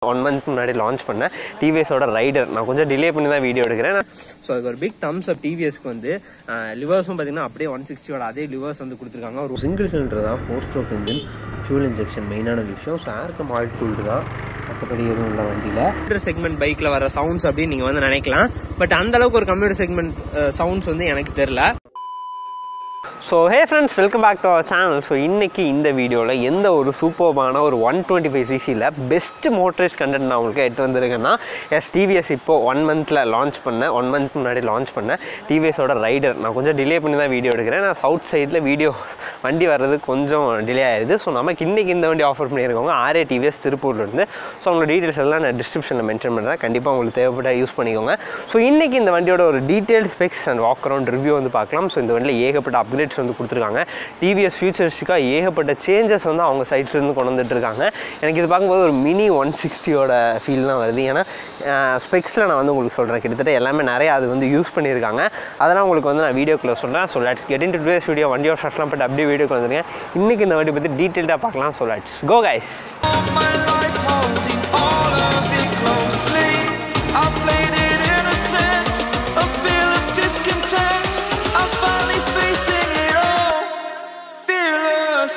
One month முன்னாடி launch பண்ணேன் டிவிஎஸோட ரைடர் நான் கொஞ்சம் டிலே பண்ணி தான் வீடியோ எடுக்கிறேன் ஸோ அதுக்கு ஒரு பிக் தம்ஸ் அப் டிவிஎஸ்க்கு வந்து லிவர்ஸும் பார்த்தீங்கன்னா அப்படியே ஒன் சிக்ஸ்டியோட அதே லிவர்ஸ் வந்து கொடுத்துருக்காங்க ஒரு சிங்கிள் சிலிண்டர் தான் four stroke engine fuel injection மெயினான விஷயம் ஸோ ஏர்க்கம் ஆயில் கூல்டு தான் மற்றபடி எதுவும் இல்லை வண்டியில் கம்ப்யூட்டர் செக்மெண்ட் பைக்கில் வர சவுண்ட்ஸ் அப்படின்னு நீங்கள் வந்து நினைக்கலாம் பட் அந்த அளவுக்கு ஒரு கம்ப்யூட்டர் செக்மெண்ட் சவுண்ட்ஸ் வந்து எனக்கு தெரில so hey friends welcome back to our channel so இன்றைக்கி இந்த வீடியோவில் எந்த ஒரு சூப்பர்பான ஒரு ஒன் டுவெண்ட்டி ஃபைவ் சிசியில் பெஸ்ட் மோட்டரைஸ் கண்டென்ட் நான் உங்களுக்கு எட்டு வந்திருக்கேன்னா எஸ் டிவிஎஸ் இப்போ ஒன் மந்தில் லான்ச் பண்ணேன் ஒன் மந்த் முன்னாடி லான்ச் பண்ணேன் டிவிஎஸோட ரைடர் நான் கொஞ்சம் டிலே பண்ணி தான் வீடியோ எடுக்கிறேன் நான் சவுத் சைடில் வீடியோ வண்டி வர்றது கொஞ்சம் டிலே ஆயிடுது ஸோ நமக்கு இன்றைக்கி இந்த வண்டி ஆஃபர் பண்ணியிருக்கவங்க ஆர்ஏ டிவிஎஸ் திருப்பூர்லேருந்து ஸோ அவங்களோட டீட்டெயில்ஸ் எல்லாம் நான் டிஸ்கிரிப்ஷனில் மென்ஷன் பண்ணுறேன் கண்டிப்பாக உங்களுக்கு தேவைப்பட்டால் யூஸ் பண்ணிக்கோங்க ஸோ இன்றைக்கி இந்த வண்டியோட ஒரு detail specs and walk around review வந்து பார்க்கலாம் ஸோ இந்த வண்டியில் ஏகப்பட்ட அப்கிரேட்ஸ் வந்து கொடுத்துருக்காங்க டிவிஎஸ் ஃபியூச்சரிஸ்டிக்காக ஏகப்பட்ட சேஞ்சஸ் வந்து அவங்க சைட்ஸ்லேருந்து கொண்டு வந்துட்டு இருக்காங்க எனக்கு இது பார்க்கும்போது ஒரு மினி ஒன் சிக்ஸ்டியோட ஃபீல் தான் வருது ஏன்னா ஸ்பெக்ஸில் நான் வந்து உங்களுக்கு சொல்கிறேன் கிட்டத்தட்ட எல்லாமே நிறைய அது வந்து யூஸ் பண்ணியிருக்காங்க அதெல்லாம் உங்களுக்கு வந்து நான் வீடியோக்குள்ளே சொல்கிறேன் so let's get into today's video வண்டியோட ஷர்ட்லாம் பட்டு அப்படியே வீடியோக்கு வந்துருக்கேன் இன்றைக்கி இந்த வண்டி பற்றி டீட்டெயில்டாக பார்க்கலாம் so let's go guys my life holding all of it closely. I played it innocent, a feel of discontent. I'm finally facing it all, fearless.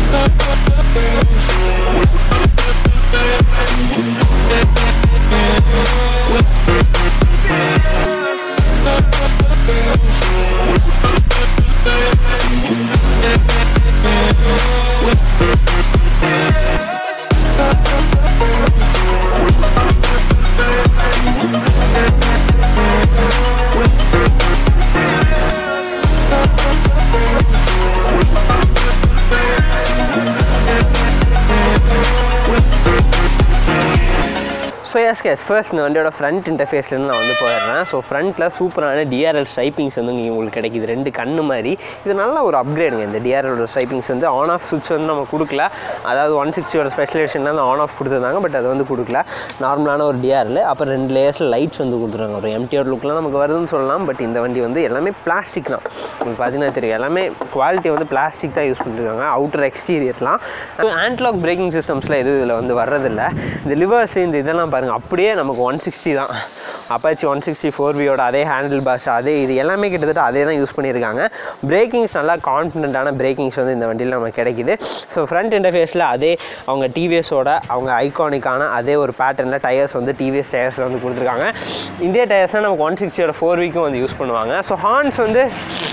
So yes guys first இந்த வண்டியோட ஃப்ரண்ட் இன்டர்ஃபேஸ்லேருந்து நான் வந்து போயிடுறேன் ஸோ ஃப்ரண்ட்டில் சூப்பரான TRL ஸ்ட்ரைப்பிங்ஸ் வந்து இங்கே உங்களுக்கு கிடைக்குது ரெண்டு கண்ணு மாதிரி இது நல்ல ஒரு அப்கிரேடுங்க இந்த டிஆர்எல் ஸ்ட்ரைப்பிங்ஸ் வந்து ஆன் ஆஃப் சுவிட்ச் வந்து நம்ம கொடுக்கல அதாவது ஒன் சிக்ஸ்டியோட ஸ்பெஷலேஷனில் வந்து ஆன் ஆஃப் கொடுத்துருந்தாங்க பட் அது வந்து கொடுக்கல நார்மலான ஒரு டிஆர்எல் அப்புறம் ரெண்டு லேயர்ஸில் லைட்ஸ் வந்து கொடுத்துருக்காங்க ஒரு எம்டிஆர் லுக்கில் நமக்கு வருதுன்னு சொல்லலாம் பட் இந்த வண்டி வந்து எல்லாமே பிளாஸ்டிக் தான் உங்களுக்கு பார்த்தீங்கன்னா தெரியும் எல்லாமே குவாலிட்டி வந்து பிளாஸ்டிக் தான் யூஸ் பண்ணிருக்காங்க அவுட்டர் எக்ஸ்டீரியர்லாம் ஆன்ட்லாக் பிரேக்கிங் சிஸ்டம்ஸில் எதுவும் இதில் வந்து வர்றதில்ல இந்த லிவர்ஸ் இந்த இதெல்லாம் பாருங்கள் அப்படியே நமக்கு ஒன் சிக்ஸ்டி தான் அப்பாச்சி ஒன் சிக்ஸ்டி ஃபோர் வியோட அதே ஹேண்டில் பாஸ் அதே இது எல்லாமே கிட்டத்தட்ட அதே தான் யூஸ் பண்ணியிருக்காங்க பிரேக்கிங்ஸ் நல்லா கான்ஃபிடென்ட்டான பிரேக்கிங்ஸ் வந்து இந்த வண்டியில் நமக்கு கிடைக்குது ஸோ ஃப்ரண்ட் இன்டர்ஃபேஸில் அதே அவங்க டிவிஎஸோட அவங்க ஐகானிக்கான அதே ஒரு பேட்டர்னில் டயர்ஸ் வந்து டிவிஎஸ் டயர்ஸில் வந்து கொடுத்துருக்காங்க இதே டயர்ஸ்னால் நமக்கு ஒன் சிக்ஸ்டியோட ஃபோர் வீக்கும் வந்து யூஸ் பண்ணுவாங்க ஸோ ஹார்ன்ஸ் வந்து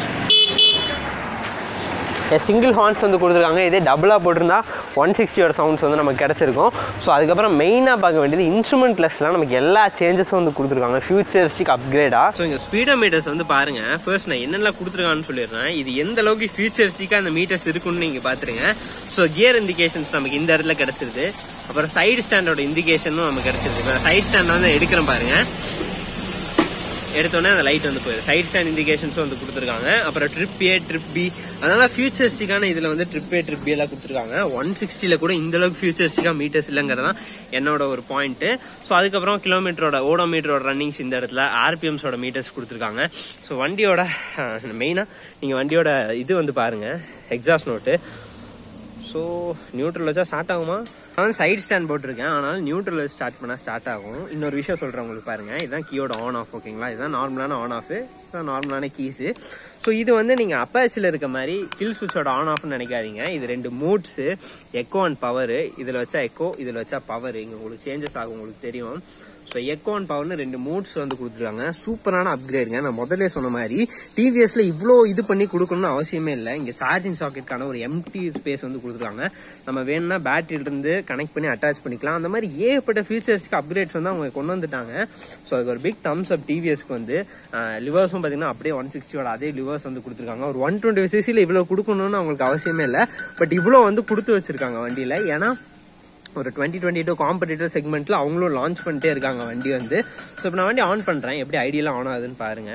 சிங்கிள் ஹார்ன்ஸ் வந்து கொடுத்துருக்காங்க இதே டபுளாக போட்டிருந்தா ஒன் சிக்ஸ்டியோட சவுண்ட்ஸ் வந்து நமக்கு கிடச்சிருக்கும் ஸோ அதுக்கப்புறம் மெயினாக பார்க்க வேண்டியது இன்ஸ்ட்ருமெண்ட் ப்ளஸ்லாம் நமக்கு எல்லா சேஞ்சஸும் வந்து கொடுத்துருக்காங்க ஃபியூச்சரிஸ்டிக் அப்கிரேடாக ஸோ இங்கே ஸ்பீடோ மீட்டர்ஸ் வந்து பாருங்க ஃபர்ஸ்ட் நான் என்னெல்லாம் கொடுத்துருக்கான்னு சொல்லிடுறேன் இது எந்த அளவுக்கு ஃபியூச்சரிஸ்டிக்காக அந்த மீட்டர்ஸ் இருக்குன்னு நீங்கள் பார்த்துருங்க ஸோ கியர் இண்டிகேஷன்ஸ் நமக்கு இந்த இடத்துல கிடச்சிருது அப்புறம் சைடு ஸ்டாண்டோட இண்டிகேஷனும் நமக்கு கிடச்சிருது இப்போ சைடு ஸ்டாண்ட் வந்து எடுக்கிறேன் பாருங்க எடுத்தோடனே அந்த லைட் வந்து போயிடும் சைட் ஸ்டாண்ட் இண்டிகேஷன்ஸும் வந்து கொடுத்துருக்காங்க அப்புறம் ட்ரிப் ஏ ட்ரிப் பி அதனால ஃபியூச்சர்ஸ்டிக்கான இதில் வந்து ட்ரிப் ஏ ட்ரிப் பி எல்லாம் கொடுத்துருக்காங்க ஒன் சிக்ஸ்டியில் கூட இந்த அளவுக்கு ஃபியூச்சர்ஸ்டிக்காக மீட்டர்ஸ் இல்லைங்கிறதான் என்னோட ஒரு பாயிண்ட்டு ஸோ அதுக்கப்புறம் கிலோமீட்டரோட ஓடோமீட்டரோட ரன்னிங்ஸ் இந்த இடத்துல ஆர்பிஎம்ஸோட மீட்டர்ஸ் கொடுத்துருக்காங்க ஸோ வண்டியோட மெயினாக நீங்கள் வண்டியோட இது வந்து பாருங்கள் எக்ஸாஸ்ட் நோட்டு ஸோ நியூட்ரல் வச்சா ஸ்டார்ட் ஆகுமா நான் வந்து சைடு ஸ்டாண்ட் போட்டிருக்கேன் ஆனால் நியூட்ரல் ஸ்டார்ட் பண்ணால் ஸ்டார்ட் ஆகும் இன்னொரு விஷயம் சொல்கிறேன் உங்களுக்கு பாருங்க இதுதான் கீயோட ஆன் ஆஃப் ஓகேங்களா இதுதான் நார்மலான ஆன் ஆஃப் இதுதான் நார்மலான கீஸு ஸோ இது வந்து நீங்கள் அப்பாச்சில் இருக்க மாதிரி கில் சுவிட்சோட ஆன் ஆஃப்னு நினைக்காதீங்க இது ரெண்டு மூட்ஸு எக்கோ அண்ட் பவர் இதில் வச்சா எக்கோ இதில் வச்சா பவர் இங்கே உங்களுக்கு சேஞ்சஸ் ஆகும் உங்களுக்கு தெரியும் ஸோ எக்கோ அண்ட் பவர்னு ரெண்டு மோட்ஸ் வந்து கொடுத்துருக்காங்க சூப்பரான அப்கிரேடுங்க நான் முதல்ல சொன்ன மாதிரி டிவிஎஸ்ல இவ்வளோ இது பண்ணி கொடுக்கணும்னு அவசியமே இல்லை இங்கே சார்ஜிங் சாக்கெட்கான ஒரு எம்டி ஸ்பேஸ் வந்து கொடுத்துருக்காங்க நம்ம வேணும்னா பேட்டரியில இருந்து கனெக்ட் பண்ணி அட்டாச் பண்ணிக்கலாம் அந்த மாதிரி ஏகப்பட்ட ஃபீச்சர்ஸ்க்கு அப்கிரேட்ஸ் வந்து அவங்க கொண்டு வந்துட்டாங்க ஸோ அதுக்கு ஒரு பிக் தம்ஸ் அப் டிவிஎஸ்க்கு வந்து லிவர்ஸும் பார்த்தீங்கன்னா அப்படியே ஒன் சிக்ஸ்டியோட அதே லிவர்ஸ் வந்து கொடுத்துருக்காங்க ஒரு ஒன் டுவெண்ட்டி சிசியில் இவ்வளோ கொடுக்கணும்னு அவங்களுக்கு அவசியமே இல்லை பட் இவ்வளோ வந்து கொடுத்து வச்சிருக்காங்க வண்டியில் ஏன்னா ஒரு டுவெண்ட்டி டுவெண்ட்டி டூ காம்படிட்டர் செக்மெண்ட்ல அவங்களும் லான்ச் பண்ணிட்டே இருக்காங்க வண்டி வந்து ஸோ இப்போ நான் வண்டி ஆன் பண்றேன் எப்படி ஐடியெல்லாம் ஆன் ஆகுதுன்னு பாருங்க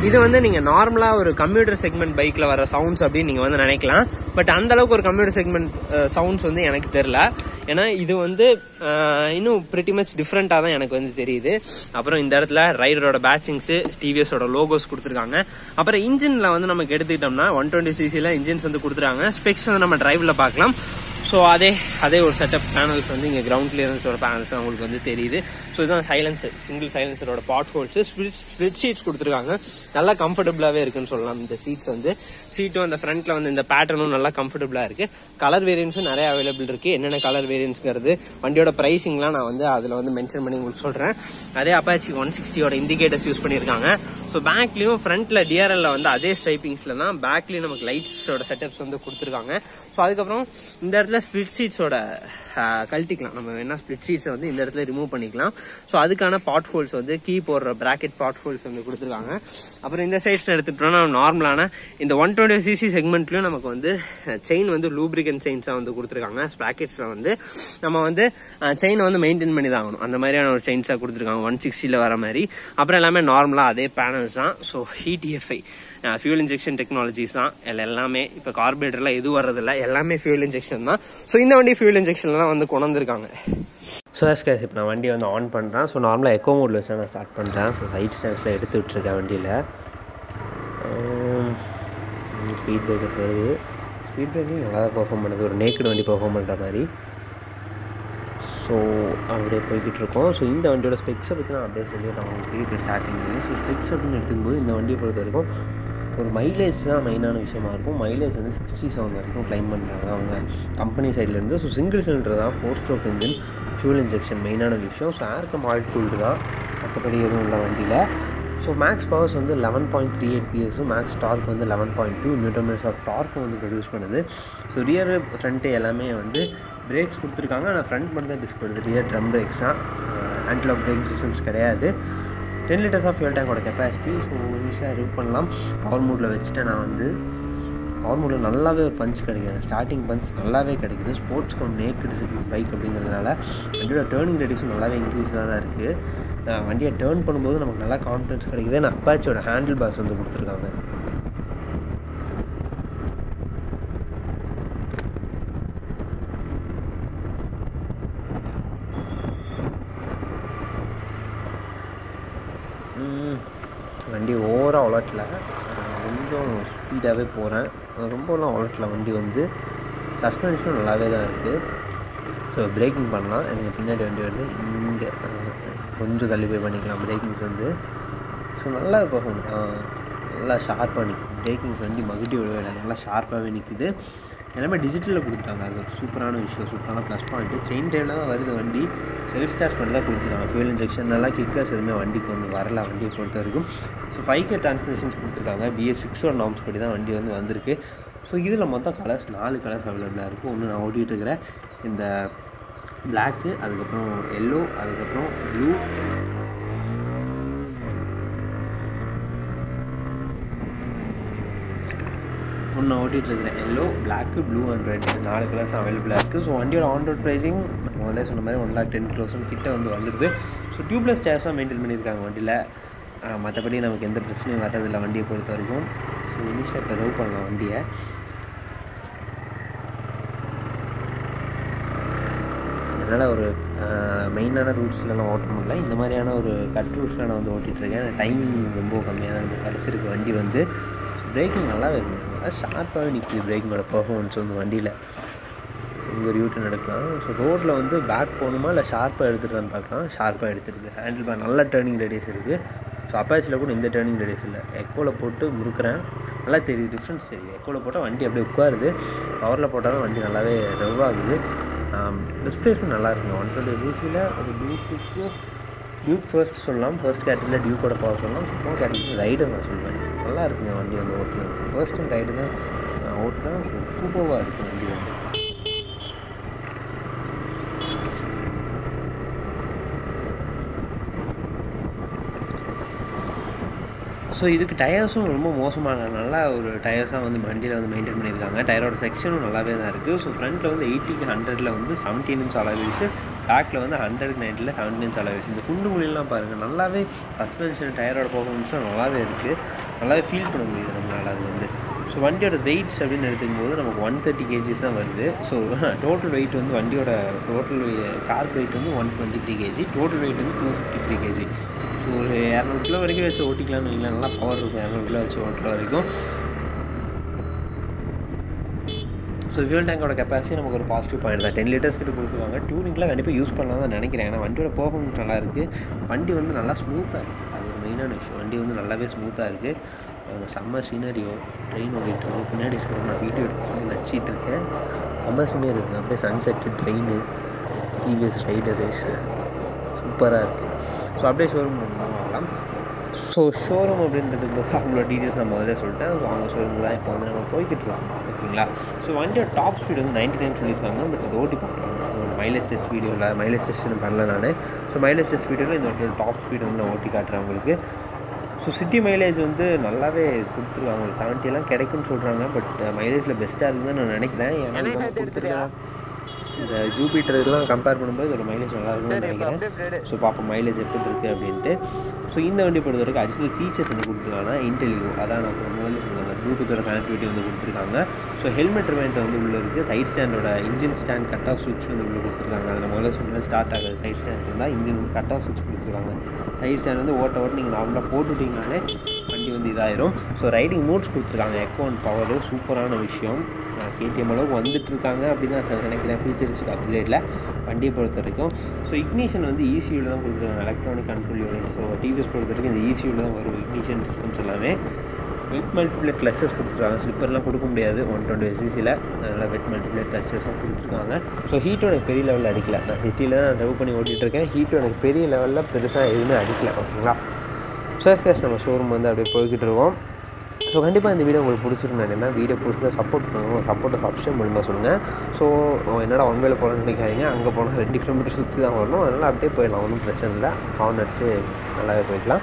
இது வந்து நீங்க நார்மலா ஒரு கம்ப்யூட்டர் செக்மெண்ட் பைக்ல வர சவுண்ட்ஸ் அப்படின்னு நீங்க வந்து நினைக்கலாம் பட் அந்த அளவுக்கு ஒரு கம்ப்யூட்டர் செக்மெண்ட் சவுண்ட்ஸ் வந்து எனக்கு தெரியல ஏன்னா இது வந்து அஹ், இன்னும் பிரிட்டி மச் டிஃப்ரெண்டா தான் எனக்கு வந்து தெரியுது அப்புறம் இந்த இடத்துல ரைடரோட பேட்சிங்ஸ் டிவிஎஸோட லோகோஸ் கொடுத்துருக்காங்க அப்புறம் இன்ஜின்ல வந்து நமக்கு எடுத்துக்கிட்டோம்னா ஒன் டுவெண்ட்டி சிசில இன்ஜின்ஸ் வந்து கொடுத்துருக்காங்க ஸ்பெக்ஸ் வந்து நம்ம டிரைவ்ல பார்க்கலாம் ஸோ அதே அதே ஒரு செட்டப் பேனல்ஸ் வந்து இங்கே கிரவுண்ட் கிளியரன்ஸோட பேனல்ஸ் உங்களுக்கு வந்து தெரியுது ஸோ இதுதான் சைலன்சர் சிங்கிள் சைலன்சரோட பாட் ஹோல்ஸ் ஸ்பிளிட் ஷீட்ஸ் கொடுத்துருக்காங்க நல்லா கம்ஃபர்டபுளாகவே இருக்குன்னு சொல்லலாம் இந்த சீட்ஸ் வந்து சீட்டும் அந்த ஃப்ரண்ட்ல வந்து இந்த பேட்டர்னும் நல்லா கம்ஃபர்டபுளாக இருக்கு கலர் வேரியன்ஸும் நிறைய அவைலபிள் இருக்கு என்னென்ன கலர் வேரியன்ஸ்ங்கிறது வண்டியோட ப்ரைசிங்லாம் நான் வந்து அதில் வந்து மென்ஷன் பண்ணி உங்களுக்கு சொல்கிறேன் அதே அப்பாச்சி ஒன் சிக்ஸ்டியோட இண்டிகேட்டர்ஸ் யூஸ் பண்ணியிருக்காங்க ஸோ பேக்லயும் ஃப்ரண்ட்ல டிஆர்எல்ல வந்து அதே ஸ்ட்ரைப்பிங்ஸ்ல தான் பேக்லயும் நமக்கு லைட்ஸோட செட்டப்ஸ் வந்து கொடுத்துருக்காங்க ஸோ அதுக்கப்புறம் இந்த இடத்துல ஸ்பிளிட் சீட்ஸோட கழட்டிக்கலாம் நம்ம வேணா ஸ்பிளிட் சீட்ஸை வந்து இந்த இடத்துல ரிமூவ் பண்ணிக்கலாம் ஸோ அதுக்கான பாட் ஹோல்ஸ் வந்து கீ போடுற பிராக்கெட் பாட் ஹோல்ஸ் வந்து கொடுத்துருக்காங்க அப்புறம் இந்த சைட்ஸ் எடுத்துட்டோம்னா நார்மலான இந்த ஒன் டுவெண்ட்டி சிசி செக்மெண்ட்லயும் நமக்கு வந்து செயின் வந்து லூப்ரிகன் செயின்ஸா வந்து கொடுத்துருக்காங்க ஸ்பிராக்கெட்ஸ்ல வந்து நம்ம வந்து செயினை வந்து மெயின்டைன் பண்ணி தான் ஆகணும் அந்த மாதிரியான ஒரு செயின்ஸா கொடுத்துருக்காங்க ஒன் சிக்ஸ்டியில் வர மாதிரி அப்புறம் எல்லாமே நார்மலா அதே பேனல்ஸ் தான் so ETFI fuel injection technologies தான் இதுல எல்லாமே இப்போ கார்பரேட்டர்ல எதுவும் வர்றதில்ல எல்லாமே ஃபியூல் இன்ஜெக்ஷன் தான் ஸோ இந்த வண்டி ஃபியூல் இன்ஜெக்ஷன்ல தான் வந்து கொண்டு வந்திருக்காங்க ஸோ எஸ்கேஸ் இப்போ நான் வண்டியை வந்து ஆன் பண்ணுறேன் ஸோ நார்மலாக எக்கோ மோடில் வச்சு நான் ஸ்டார்ட் பண்ணுறேன் ஸோ ரைட் ஸ்டாண்ட்ஸில் எடுத்து விட்டுருக்கேன் வண்டியில் ஸ்பீட் பிரேக்கர்ஸ் வருது ஸ்பீட் பிரேக்கிங் நல்லா தான் பெர்ஃபார்ம் பண்ணுது ஒரு நேக்கட் வண்டி பெர்ஃபார்ம் பண்ணுற மாதிரி ஸோ அப்படியே போய்கிட்டு இருக்கோம் ஸோ இந்த வண்டியோட ஸ்பெக்ஸை பற்றி நான் அப்படியே சொல்லிடுறேன் உங்களுக்கு இப்போ ஸ்டார்டிங்லேயே ஸோ ஸ்பெக்ஸ் அப்படின்னு எடுத்துக்கும்போது இந்த வண்டியை பொறுத்த வரைக்கும் ஒரு மைலேஜ் தான் மெயினான விஷயமா இருக்கும் மைலேஜ் வந்து சிக்ஸ்டி செவன் வரைக்கும் கிளைம் பண்ணுறாங்க அவங்க கம்பெனி சைட்லேருந்து ஸோ சிங்கிள் சிலிண்டர் தான் four stroke engine fuel injection மெயினான விஷயம் ஸோ ஏர்க்கு மால்ட் கூல்டு தான் மற்றபடி எதுவும் இல்லை வண்டியில் ஸோ மேக்ஸ் பவர்ஸ் வந்து லெவன் பாயிண்ட் த்ரீ எயிட் பிஎஸும் மேக்ஸ் டார்க் வந்து eleven point two newton metres of torque வந்து ப்ரொடியூஸ் பண்ணுது ஸோ ரியர் ஃப்ரண்ட்டு எல்லாமே வந்து பிரேக்ஸ் கொடுத்துருக்காங்க ஆனால் ஃப்ரண்ட் மட்டும் தான் டிஸ்க் வருது ரியர் ட்ரம் பிரேக்ஸ் தான் ஆன்டிலாக் பிரேக் சிஸ்டம்ஸ் கிடையாது டென் லிட்டர்ஸ் ஆஃப் ஃபியூல் டேங்கோட கெப்பாசிட்டி ஸோ ஈஸியாக ரிவ் பண்ணலாம் பவர் மூடில் வச்சுட்டேன் நான் வந்து பவர் மூடில் நல்லாவே ஒரு பஞ்ச் கிடைக்குது ஸ்டார்டிங் பஞ்ச் நல்லாவே கிடைக்குது ஸ்போர்ட்ஸ் கம் நேக்கடு பைக் அப்படிங்கிறதுனால வண்டியோட டேர்னிங் ரேடியஸும் நல்லாவே இன்க்ரீஸாக தான் இருக்குது வண்டியை டேர்ன் பண்ணும்போது நமக்கு நல்லா கான்ஃபிடன்ஸ் கிடைக்குது நான் அப்பாச்சியோட ஹேண்டில் பாஸ் வந்து கொடுத்துருக்காங்க ம், வண்டி ஓவராக உலட்டல கொஞ்சம் ஸ்பீடாகவே போகிறேன் ரொம்பலாம் உலட்டல வண்டி வந்து சஸ்பென்ஷனும் நல்லாவே தான் இருக்குது ஸோ பிரேக்கிங் பண்ணலாம் எனக்கு பின்னாடி வண்டி வருது இங்கே கொஞ்சம் தள்ளி போய் பண்ணிக்கலாம் பிரேக்கிங்ஸ் வந்து ஸோ நல்லா பெர்ஃபார்ம் நல்லா ஷார்ப்பாக நிற்கும் பிரேக்கிங்ஸ் வண்டி மகுட்டி விடவே இல்லை நல்லா ஷார்ப்பாகவே நிற்குது எல்லாமே டிஜிட்டலில் கொடுத்துட்டாங்க அது ஒரு சூப்பரான விஷயம் சூப்பரான ப்ளஸ் பாயிண்ட்டு செயின் டைமில் தான் வருது வண்டி செல்ஃப் ஸ்டார்ட் பண்ணி தான் கொடுத்துருக்காங்க ஃபியூல் இன்ஜெக்ஷன் நல்லா கிக்கர்ஸ் எதுவுமே வண்டிக்கு வந்து வரல வண்டியை பொறுத்த வரைக்கும் ஸோ ஃபைவ் கே டிரான்ஸ்மிஷன்ஸ் கொடுத்துருக்காங்க பிஎஸ் சிக்ஸோட நார்ம்ஸ் படி தான் வண்டி வந்து வந்திருக்கு ஸோ இதில் மொத்தம் கலர்ஸ் நாலு கலர்ஸ் அவைலபிளாக இருக்கும் ஒன்று நான் ஓட்டிகிட்டு இருக்கிறேன் இந்த பிளாக்கு அதுக்கப்புறம் எல்லோ அதுக்கப்புறம் ப்ளூ ஒன்று ஓட்டிகிட்டு இருக்கிறேன் yellow black blue and red நாலு கலர்ஸ் அவைலபிளாக இருக்குது ஸோ வண்டியோட ஆன் ரோட் ப்ரைஸிங் நம்ம முதல்ல சொன்ன மாதிரி ஒன் லேக் டென் தௌசண்ட் கிட்ட வந்து வந்துடுது ஸோ டியூப்லெஸ் டயர்ஸாக மெயின்டைன் பண்ணியிருக்காங்க வண்டியில் மற்றபடி நமக்கு எந்த பிரச்சனையும் வர்றதில்லை வண்டியை பொறுத்த வரைக்கும் ஸோ இனிஷியல் இப்போ ரவ் பண்ணலாம் வண்டியை என்னால் ஒரு மெயினான ரூட்ஸ்லாம் ஓட்ட முடியல இந்த மாதிரியான ஒரு கட் ரூட்ஸில் நான் வந்து ஓட்டிகிட்ருக்கேன் டைமிங் ரொம்ப கம்மியாக தான் எனக்கு கிடச்சிருக்கு வண்டி வந்து பிரேக்கிங் நல்லாவே இருக்கு நல்லா ஷார்ப்பாகவே நிற்கிது பிரேக்கிங்கோட பர்ஃபார்மன்ஸ் வந்து வண்டியில் இங்கே ஒரு யூட்டன் எடுக்கலாம் ஸோ ரோட்டில் வந்து பேக் போகணுமா இல்லை ஷார்ப்பாக எடுத்துகிட்டு பார்க்கலாம் ஷார்ப்பாக எடுத்துருக்கு ஹேண்டில் பார் நல்ல டேர்னிங் ரேடியஸ் இருக்குது ஸோ அப்பாச்சில் கூட இந்த டேர்னிங் ரேடியஸ் இல்லை எக்கோவில் போட்டு முறுக்கிறேன் நல்லா தெரியுது டிஃப்ரென்ஸ் தெரியுது எக்கோவில் போட்டால் வண்டி அப்படியே உட்காருது பவரில் போட்டால் தான் வண்டி நல்லாவே ரெவ் ஆகுது டிஸ்பிளேஸ்மெண்ட் நல்லா இருக்குங்க ஒன் டுவெண்ட்டி சிசியில் ஒரு டியூக்கு டியூக் ஃபர்ஸ்ட் சொல்லலாம் ஃபர்ஸ்ட் கேட்டரியில் டியூக்கோட பவர் சொல்லலாம் செகண்ட் கேட்டரியில் ரைடர் நான் சொல்லுவேன் நல்லா இருக்குங்க வண்டி வந்து ஓட்டுறது ஃபர்ஸ்ட் டைம் ரைடு தான் நான் ஓட்டுறேன் ஸோ சூப்பராக இருக்கும் வண்டி வந்து ஸோ இதுக்கு டயர்ஸும் ரொம்ப மோசமாக நல்லா ஒரு டயர்ஸாக வந்து வண்டியில் வந்து மெயின்டைன் பண்ணியிருக்காங்க டயரோட செக்ஷனும் நல்லாவே தான் இருக்குது ஸோ ஃப்ரண்ட்டில் வந்து எயிட்டிக்கு ஹண்ட்ரடில் வந்து செவன்டீன் இன்ச் அளவீஸு பேக்கில் வந்து ஹண்ட்ரட் நைன்ட்டில் செவன்டீன் இன்ச் அளவீஸ் இந்த குண்டு மொழியெல்லாம் பாருங்கள் நல்லாவே சஸ்பென்ஷன் டயரோட பர்ஃபார்மன்ஸும் நல்லாவே இருக்குது நல்லாவே ஃபீல் பண்ண முடியுது நம்மளால் அது வந்து ஸோ வண்டியோட வெயிட்ஸ் அப்படின்னு எடுத்துக்கும் போது நமக்கு ஒன் தேர்ட்டி கேஜிஸ் தான் வருது ஸோ டோட்டல் வெயிட் வந்து வண்டியோட டோட்டல் கார் வெயிட் வந்து one twenty three KG total weight வந்து two fifty three KG so ஒரு இரநூறு கிலோ வரைக்கும் வச்சு ஓட்டிக்கலாம்னு வைங்களேன் நல்லா பவர் இருக்கும் இரநூறு கிலோ வச்சு ஓட்டுற வரைக்கும் ஸோ ஃபியூல் டேங்கோட கெப்பாசிட்டி நமக்கு ஒரு பாசிட்டிவ் பாயிண்ட் தான் டென் லிட்டர்ஸ் கிட்ட கொடுத்துருவாங்க டூரிங்லாம் கண்டிப்பாக யூஸ் பண்ணலாம் தான் நினைக்கிறேன் ஏன்னா வண்டியோட பர்ஃபார்மன்ஸ் நல்லா இருக்குது வண்டி வந்து நல்லா ஸ்மூத்தாக இருக்குது அது ஒரு மெயினான விஷயம் வண்டி வந்து நல்லாவே ஸ்மூத்தாக இருக்குது செம்ம சீனரியோ ட்ரெயின் ஓடிட்டு இருக்கு. பின்னாடி சொல்ல நான் வீடியோ எடுத்து நச்சிட்டு இருக்கேன் செம்ம சீனரி இருக்குது அப்படியே சன்செட்டு ட்ரெயின் டிவிஎஸ் ரைடரு சூப்பராக இருக்குது ஸோ அப்படியே ஷோரூம் வாங்கலாம் ஸோ ஷோரூம் அப்படின்றதுக்கு போது அவங்களோட டீட்டெயில்ஸ் நான் முதல்ல சொல்லிட்டேன் ஸோ அவங்க ஷோரூம் தான் இப்போ வந்து நம்ம போய்கிட்டு இருக்கோம் ஓகேங்களா ஸோ வண்டியோட டாப் ஸ்பீடு வந்து நைன்டி நைன் சொல்லியிருக்காங்க பட் இது ஓட்டி பார்க்குறாங்க மைலேஜ் டெஸ்ட் வீடியோவில் மைலேஜ் டெஸ்ட் பண்ணல நான் ஸோ மைலேஜ் டெஸ்ட் வீடியோவில் இந்த வண்டியோட டாப் ஸ்பீடு வந்து நான் ஓட்டி காட்டுறேன் உங்களுக்கு ஸோ சிட்டி மைலேஜ் வந்து நல்லாவே கொடுத்துருக்காங்க ஒரு 70 எல்லாம் கிடைக்கும்னு சொல்கிறாங்க பட் மைலேஜில் பெஸ்ட்டாக இருக்குதுன்னு நான் நினைக்கிறேன் ஏன்னா இது வந்து கொடுத்துருக்கேன் இந்த ஜூபிட்டர் இதெல்லாம் கம்பேர் பண்ணும்போது இதோட மைலேஜ் நல்லா இருக்கும்னு நினைக்கிறேன் ஸோ பார்ப்போம் மைலேஜ் எப்படி இருக்குது அப்படின்ட்டு ஸோ இந்த வண்டி பொறுத்த வரைக்கும் அடிஷ்னல் ஃபீச்சர்ஸ் வந்து கொடுத்துருக்காங்கன்னா இன்டெலியூ அதான் நான் இப்ப முதல்ல சொன்னாங்க ப்ளூடூத்தோட கனெக்டிவிட்டி வந்து கொடுத்துருக்காங்க ஸோ ஹெல்மெட் ரிமைண்ட் வந்து உள்ளே இருக்குது சைட் ஸ்டாண்டோட இன்ஜின் ஸ்டாண்ட் கட் ஆஃப் சுவிட்ச் வந்து உள்ளே கொடுத்துருக்காங்க அதில் முதல்ல சொன்னால் ஸ்டார்ட் ஆகுது சைட் ஸ்டாண்ட் இருந்தால் இன்ஜின் வந்து கட் ஆஃப் சுவிட்ச் கொடுத்துருக்காங்க சைட் ஸ்டாண்ட் வந்து ஓட்ட ஓட்ட நீங்கள் நார்மலாக போட்டுட்டிங்கனாலே வண்டி வந்து இதாயிரும் ஸோ ரைடிங் மூட்ஸ் கொடுத்துருக்காங்க எக்கோ அண்ட் பவர் சூப்பரான விஷயம் கேடிஎம் அளவுக்கு வந்துட்டு இருக்காங்க அப்படின்னு தான் நான் நினைக்கிறேன் ஃபியூச்சரிஸ்டிக் அப்கிரேடில் வண்டியை பொறுத்த வரைக்கும் ஸோ இக்னிஷன் வந்து ஈசியூவில் தான் கொடுத்துருக்காங்க electronic control unit so TVS பொறுத்த வரைக்கும் இந்த ஈசியூவில் தான் வரும் இக்னிஷன் சிஸ்டம்ஸ் எல்லாமே வெட் மல்டிப்ளே கிளச்சஸ் கொடுத்துருக்காங்க ஸ்லிப்பர்லாம் கொடுக்க முடியாது ஒன் டுவெண்ட்டி சிசியில் அதனால் வெட் மல்டிப்ளே கிளச்சஸும் கொடுத்துருக்காங்க ஸோ ஹீட்டும் எனக்கு பெரிய லெவலில் அடிக்கல நான் சிட்டியில் தான் ட்ரைவ் பண்ணி ஓட்டிகிட்டு இருக்கேன் ஹீட்டும் எனக்கு பெரிய லெவலில் பெருசாக எதுவுமே அடிக்கல ஓகேங்களா ஸோ கேஸ் நம்ம ஷோரூம் வந்து அப்படியே போய்கிட்டு இருக்கோம் ஸோ கண்டிப்பாக இந்த வீடியோ உங்களுக்கு பிடிச்சிருக்கும் நினைக்கிறேன் வீடியோ பிடிச்சிருந்தா சப்போர்ட் பண்ணுங்க சப்போர்ட்டை சப்ஸ்கிரைப் மூலமாக சொல்லுங்கள் ஸோ என்னடா ஒன் வேல போகலான்னு நினைக்காதீங்க அங்கே போனால் ரெண்டு கிலோமீட்டர் சுற்றி தான் வரணும் அதனால் அப்படியே போயிடலாம் ஒன்றும் பிரச்சனை இல்லை ஹார்ன் அடிச்சு நல்லாவே போய்க்கலாம்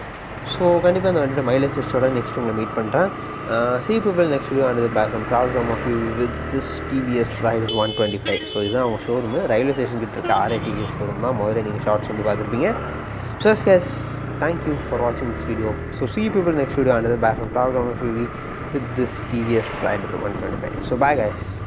ஸோ கண்டிப்பாக இந்த வண்டியோட மைலேஜ் டெஸ்ட்டோட நெக்ஸ்ட் உங்களை மீட் பண்ணுறேன் சி பீப்பிள் நெக்ஸ்ட் வீடியோ ஆனது back and problem of you with this TVS Raider one twenty five so இதுதான் அவங்க ஷோரூமு ரயில்வே ஸ்டேஷன் கிட்ட இருக்க ஆர்ஐடிவி ஷோரூம் தான் முதல்ல நீங்கள் ஷார்ட்ஸ் வந்து பார்த்துருப்பீங்க so guys thank you for watching this video so see you people next video another back from Proud with this TVS Rider 125 so bye guys